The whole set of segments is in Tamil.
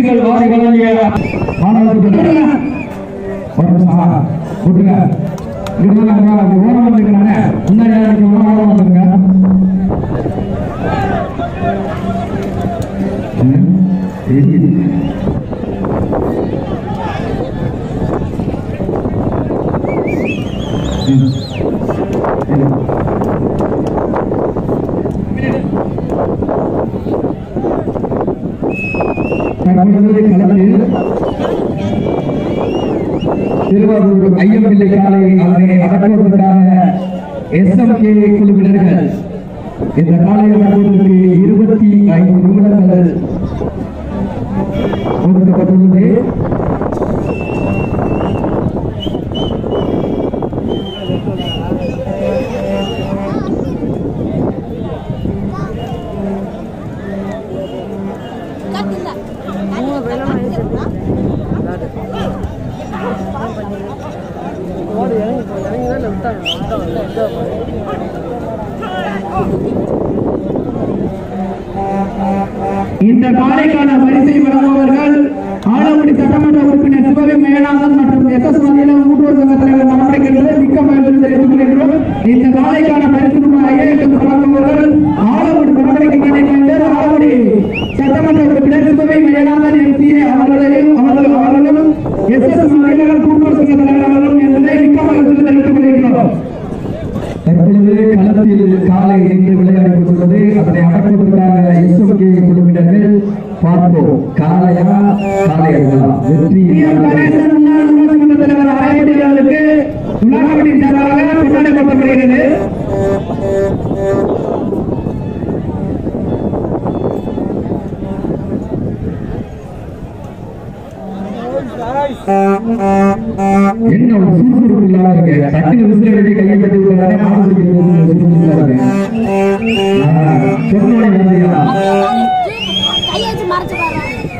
பரிசுகள் வாரி வழங்கிய மாணவர்கள் ஒரு நிமிஷம் ஆ, விட்டுருங்க இங்கிட்டு வாங்க, வாங்க, அப்படி ஓரம் வந்துருக்காங்க முன்னாடி யாரும் நிக்க வேணாம், ஓரம் வந்துருங்க ம், தெரியுது. ம். ம். தற்பொழுது களத்தில் திருவாரூர் ஐயம்பிள்ளை காலை அவரை அகற்றுவதற்காக எஸ்எம்கே குழுவினர்கள் இந்த காலை அகற்றுவதற்கு இருபத்தி ஐந்து நிமிடங்கள் ஒதுக்கப்பட்டுள்ளது கட்டில கட்டில இந்த காலைக்கான வரிசை வழங்குபவர்கள் ஆலங்குடி சட்டமன்ற உறுப்பினர் சிவகை மேலாளர் மற்றும் எஸ் எஸ் மதியம் மூட்டோர் சங்க தலைவர் நடவடிக்கைகளை மிக்க மகிழ்ச்சி தெரிவித்துக் கொள்கின்றோம் இந்த காலைக்கான பரிசு ரூபாய் ஐயாயிரத்து வழங்குபவர்கள் ஆலங்குடி நடவடிக்கை கண்டிப்பாக ஆலங்குடி சட்டமன்ற உறுப்பினர் சிவகை மேலாளர் எம்பி அவர்களையும் அவர்கள் அவர்களும் எஸ் எஸ் மதியம் கூட்டுறவு சங்க தலைவர் அவர்களும் என்பதை மிக்க மகிழ்ச்சி தெரிவித்துக் கொள்கின்றோம் தற்பொழுது களத்தில் காலை நின்று விளையாடி கொண்டுள்ளது அதனை அடக்குவதற்காக எஸ்எம்கே குழுவினர்கள் பார்ப்போம் காலையா காலையா வெற்றி தலைவர் ஆயப்படியாளருக்கு உலகப்படி சார்பாக கொண்டாடப்படப்படுகிறது என்ன ஒரு சுறுசுறுப்பு இல்லாம இருக்கு டக்குனு விசில் அடிச்சு கையை கட்டி விடுறானே மாடு பிடிக்கிறது சுறுசுறுப்பா இருக்கு ஆ, சொன்னோனே வந்தியா கையை வச்சு மறைச்சு பாரு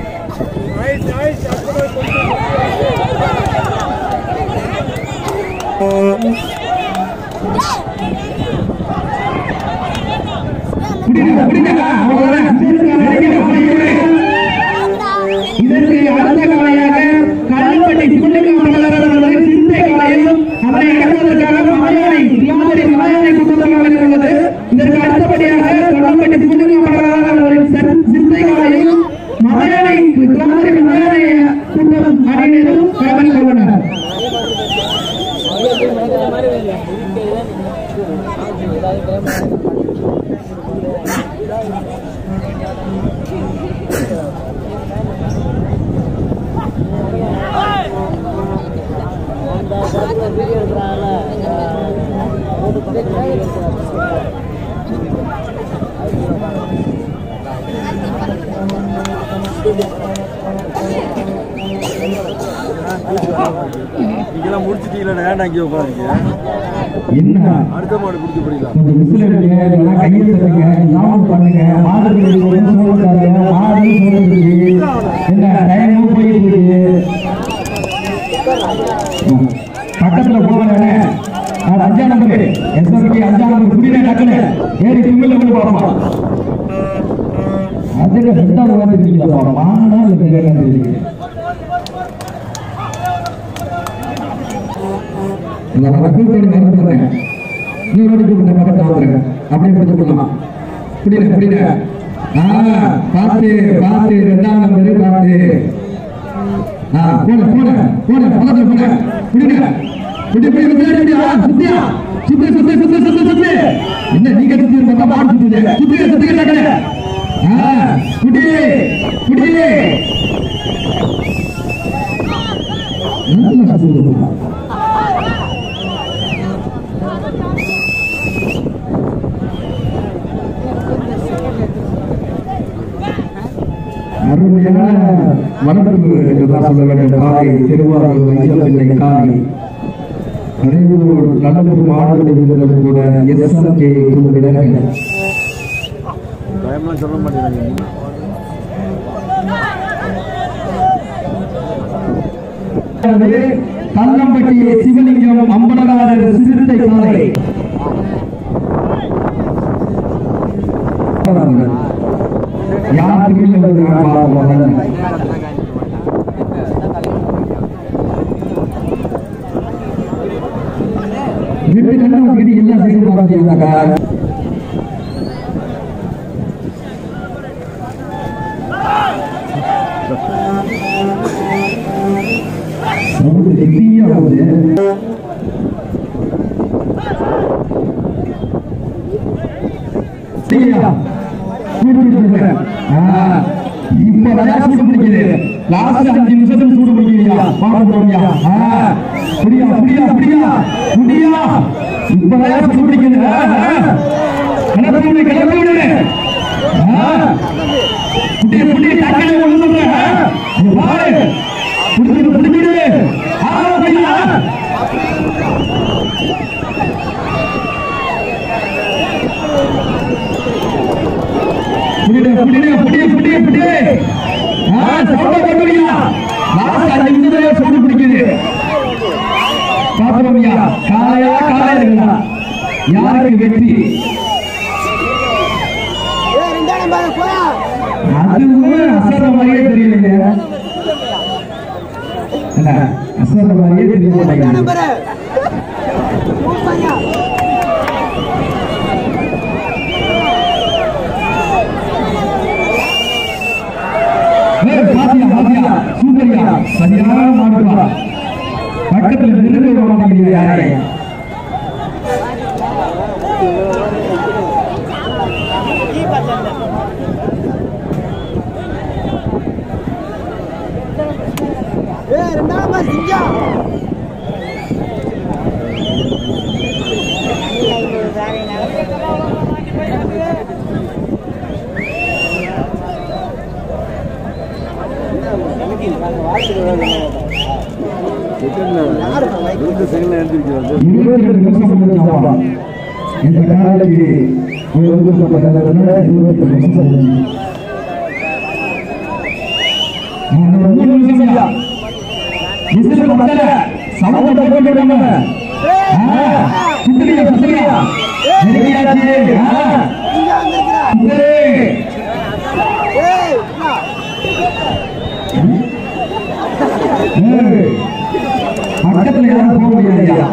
பிடிங்க பிடிங்க அவ்வளவுதான். பிடிங்க, பிடிங்க. இதற்கு அடுத்த காலையாக கல்லுப்பட்டி சிவலிங்கம் சிந்தை காலையிலும் அதனை அடக்குவதற்காக மலையாளை தியாகரி மலையாளை கூட்டத்தில் உள்ளது இதற்கு அடுத்தபடியாக கல்லுப்பட்டி சிவலிங்கம் சிந்தை காலையிலும் மலையாளை தியாகரி மலையாளை கூட்டம் அணியினரும் களமில் கொண்டனர் நீங்களாம் முடிச்சிட்டீங்களா ஏன்டா இங்கே உட்காருங்க என்ன அடுத்த மாடு பிடிக்க போறீங்களா கொஞ்சம் விசில் அடிங்க இல்லைன்னா கையை தட்டுங்க ஞாபகம் பண்ணுங்க மாடு சோழ்ந்தாங்க மாடு சோழ்ந்துருக்கு என்ன டைமும் போயிட்டு இருக்கு ம். பக்கத்துல போவானே அது அஞ்சாம் நம்பர் எஸ்எம்கே அஞ்சாம் நம்பர் குடியில டக்குனு ஏறி திமிழ்ல வந்து பார்ப்போம் அதுல ரெண்டாவது வாரம் தெரியல மானா இல்ல கேட்க தெரியல இந்த நம்ம கூப்பிட்டு மறந்துடுறேன் நீ ஓடி கூப்பிட்ட பக்கத்துல வந்துருங்க அப்படியே பிடிச்சு போடலாம் புரியல புரியல ஆ பார்த்து பார்த்து ரெண்டாம் நம்பர் பார்த்து ஆ போன போன போன பக்கத்துல போன புரியல புடி புடி புடி புடி ஆ சுத்தியா சுத்தி சுத்தி சுத்தி சுத்தி சுத்தி என்ன நீங்க சுத்தி பார்த்தா மாடு சுத்துது சுத்தி சுத்தி கேட்கல ஆ புடி புடி நல்லா சுத்துது அருமையான வனப்பு என்றுதான் சொல்ல வேண்டும் காலை திருவாரூர் ஐயப்பிள்ளை காலை அனைவரும் நல்லூர் மாணவர்கள் வீரர்கள் கூட எஸ்எம்கே குழுவினர்கள் பயம்லாம் சொல்ல மாட்டேங்கிறாங்க எனவே தன்னம்பட்டி சிவலிங்கம் அம்பலநாதர் சிறுத்தை காலை யார் திரும்பியில் வருகிறார் பார்ப்போம் ரெண்டு கண்ணம் வச்சுக்கிட்டு எல்லாம் சேர்ந்து பார்த்தீங்கன்னாக்கா சவுண்டு ஹெவியா ஆகுது சரியா? சூடு பிடிச்சிருக்கேன். ஆ, இப்ப வரையா சூடு பிடிக்குது. last அஞ்சு நிமிஷத்துக்கு சூடு பிடிக்கலையா? பாட்டு போடுறியா? ஆ, புடியா, புடியா, புடியா, புடியா. இப்ப வரையா சூடு பிடிக்குது. ஆ, ஆ. கிளப்பி விடு, கிளப்பி விடு. ஆ. புடி, புடி, டக்குனு ஒண்ணு சொல்றேன். ஆ, இங்க பாரு. புடிச்சிடு, புடிச்சிடு. ஆ, புடியா. புடிடு, புடிடு, புடிடு, புடிடு, புடிடு. ஆ, சவுண்ட கொண்டுவியா. லாஸ்ட் அஞ்சு நிமிஷத்துல சவுண்டு பிடிக்குது. பாத்துக்கோங்கய்யா. காலையா, காலையா. யாருக்கு வெற்றி அதுவும் அசர மாதிரியே தெரியலைங்க என்ன அசர மாதிரியே தெரிய மாட்டேங்குது ஏய், பாத்தியா, பாத்தியா, சூப்பர்யா, சரியான மாடுப்பா. பக்கத்துல நெருங்க விட மாட்டேங்கிறீங்க யாரையும். ரெண்டு செகண்ட்ல எழுந்திருக்கிறது இருபத்தி ரெண்டு நிமிஷம் முடிஞ்சாப்பா. இந்த காலைக்கு ஒரு ஒதுக்கப்பட்டதுல இருபத்தி ரெண்டு நிமிஷம் முடிஞ்சு. இன்னும் மூணு நிமிஷம்யா. விசில் பத்தல. சவுண்ட் போட்டு விடாம. ஆ, சுத்துறியா, சுத்துறியா? நெருங்கியாச்சு. ஆ, சுத்துரு. ஏய், பக்கத்துல யாரும் போக முடியாதுயா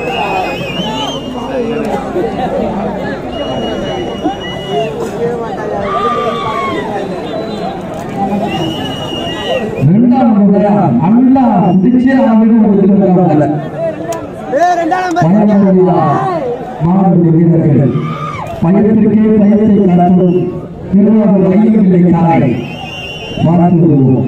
ரெண்டாம் முறையா நல்லா முடிச்சே ஆகணும் ஒதுக்கிறாங்க பயணமுடியா மாணவ வீரர்கள் பயத்திற்கே பயத்தை காட்டும் திருவாரூர் ஐயமில்லை காலை வாழ்த்துவோம்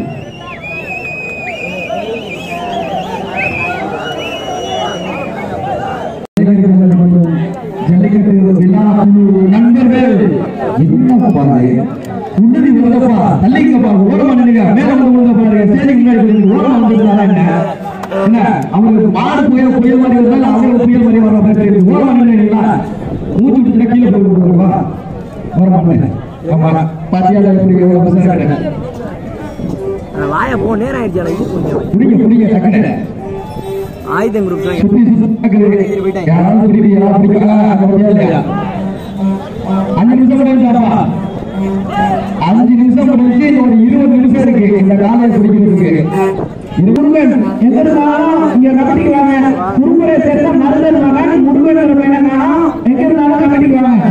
ஜல்லிக்கட்டு விழா குழு நண்பர்கள் என்ன பாரு உன்னதி உலகப்பா தள்ளிங்கப்பா ஓரமா நின்னுங்க மேல வந்து உள்ள பாருங்க ஸ்டேஜுக்கு முன்னாடி போய் ஓரமா வந்துருந்தாரா என்ன என்ன அவங்களுக்கு மாடு புயல் புயல் மாதிரி இருந்தாலும் அவங்களுக்கு புயல் மாதிரி வர மாதிரி தெரியுது ஓரமா நின்னுங்களா மூச்சு விட்டு கீழே போய் விடுவா வர மாட்டேன் ஆமா பாத்தியால எப்படி எவ்வளவு பெருசா இருக்கு வாய போ நேரம் ஆயிடுச்சு இது கொஞ்சம் புடிங்க புடிங்க டக்குனு ஆயுதம் குரூப் தான் சுத்தி சுத்தி யாராவது பிடிக்க யாராவது பிடிக்கலாம் அந்த மாதிரியா இல்லையா அஞ்சு நிமிஷம் முடிஞ்சாப்பா அஞ்சு நிமிஷம் முடிஞ்சு இன்னும் ஒரு இருபது நிமிஷம் இருக்கு இந்த காலையை பிடிக்கிறதுக்கு முருகன் எங்கன்னா இங்க கட்டிக்குவாங்க முருகரை சேர்ந்த மருதன் மகன் முருகன் வேணும்னா எங்க இருந்தாலும் கட்டிக்குவாங்க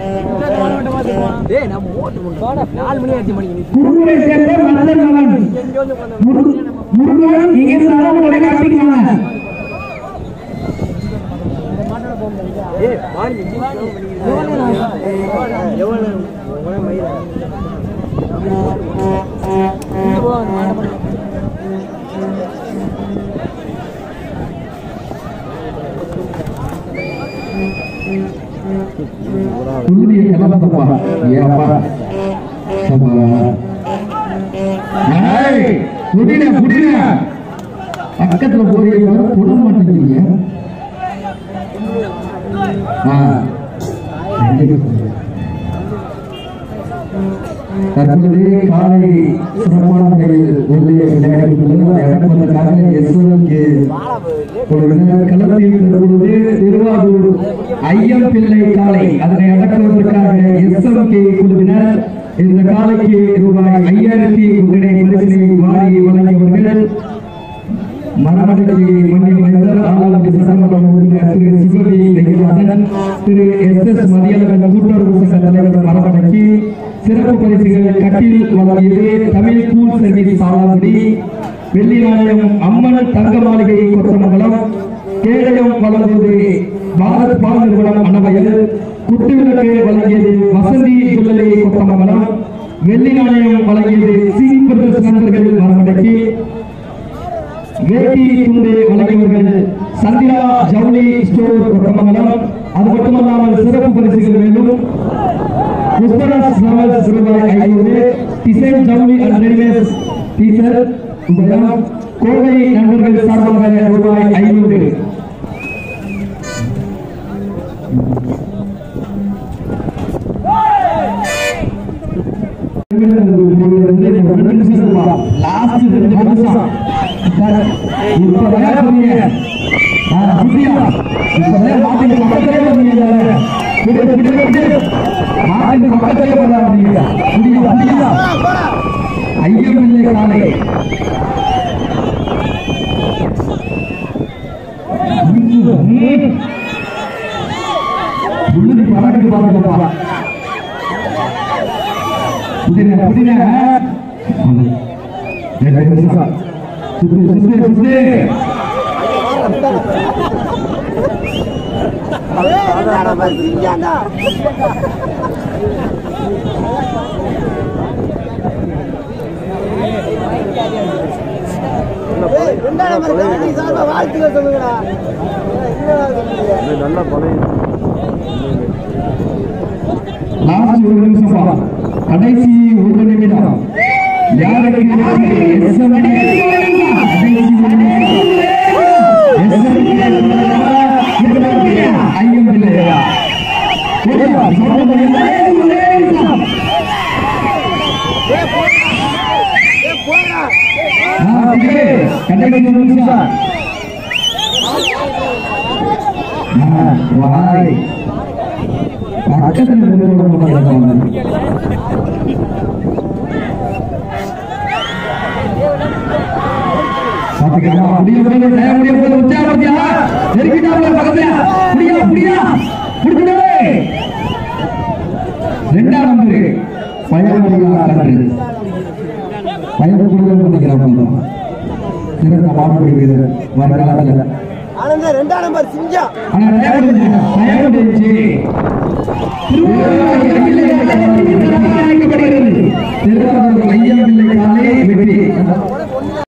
டேய் நம்ம ஓட்டு போடா நாலு மணி ஆச்சு மணிக்கு நீ முருகரை சேர்ந்த மருதன் மகன் முரு- முருகன் இங்க இருந்தாலும் உங்களை கட்டிக்குவாங்க ஏய் பாடி எவ்வளவு உங்களே மயிரா உறுதியை கிளம்பப்பா ஏப்பா சபா ஏய் புடின புடின பக்கத்துல போய் தொட மாட்டேங்கிறீங்க ஆ தற்போது காலை சிறப்பான முறையில் உள்ளே விளையாடியுள்ளது இறக்குவதற்காக எஸ்எம்கே குழுவினர் களத்தில் இருந்தபொழுது திருவாரூர் ஐயம் பிள்ளை காலை அதனை அடக்குவதற்காக எஸ்எம்கே குழுவினர் இந்த காலைக்கு ரூபாய் ஐயாயிரத்தி ஒன்றினை பரிசினை வாரி வழங்கியவர்கள் மரமடைச்சி மண்ணில் மைந்தர் ஆளாளர் சட்டமன்ற உறுப்பினர் திரு சிவவி வெங்கடாசன் திரு எஸ் எஸ் மதியழகன் கூட்டுறவு சங்க தலைவர் மரமடைச்சி சிறப்பு பரிசுகள் கட்டில் வழங்கியது தமிழ் கூல் சர்வீஸ் சாலாங்குடி வெள்ளி நாணயம் அம்மன் தங்க மாளிகை கொத்தமங்கலம் கேடயம் வழங்குவது பாரத் பால் நிறுவனம் அன்னவயல் குத்துவிளக்கு வழங்கியது வசந்தி ஜுவல்லரி கொத்தமங்கலம் வெள்ளி நாணயம் வழங்கியது சிங் பிரதர்ஸ் நண்பர்கள் மரமடைச்சி வேட்டி துண்டு வழங்கியவர்கள் சந்திரா ஜவுளி ஸ்டோர் கொட்டமங்கலம் அது மட்டுமல்லாமல் சிறப்பு பரிசுகள் மேலும் புஷ்பராஜ் டிராவல்ஸ் ரூபாய் ஐநூறு டிசைன் ஜவுளி அண்ட் ரெடிமேட் டீசர் உபயம் கோவை நண்பர்கள் சார்பாக ரூபாய் ஐநூறு லாஸ்ட் ரெண்டு நிமிஷம் இப்பதான் சொன்னீங்க நான் புதியா இப்பதான் மாட்டுக்கு பக்கத்திலே வந்தீங்க விடு விடு விடு மாட்டுக்கு பக்கத்திலே வந்தாங்க புரியுதா புரியுதா ஐயமில்லை காலை உள்ளது பறக்குது பாருங்கப்பா புதின புதின ரெண்டு நிமிஷம் சுத்து சுத்து சுத்து வாழ்த்துக்கள் சொல்லுங்கடா இது நல்லா பழைய லாஸ்ட் ஒரு நிமிஷம் பா கடைசி ஒரு நிமிடம் யாருக்கு எஸ்எம்டி கடைசி ஒரு நிமிடம் எஸ்எம்டி ஐயம் இல்லையா ஓகே சொல்ல முடியும் ஒரே நிமிஷம் ஆ, ஓகே. கடைசி ஒரு நிமிஷம் ஆ, வாய் பக்கத்துல இருந்து விட மாட்டேங்கிறாங்க. பாத்துக்கலாம். முடிய போகுது, நேரம் முடிய போகுது. உற்சாகப்படுத்தியா? நெருக்கிட்டாப்புல பக்கத்துல. புடியா, புடியா. புடிச்சுடு. ரெண்டாம் நம்பரு பயமுடியா கன்று பயப்படுவது நினைக்கிறாங்க சிறந்த மாடுபிடி வீரர் வருங்காலத்தில் ஆனந்த ரெண்டாம் நம்பர் சிங்கம் ஆனா பயப்படுது பயப்படுச்சு திருவாரூர் ஐயம் பிள்ளை காலை வெற்றி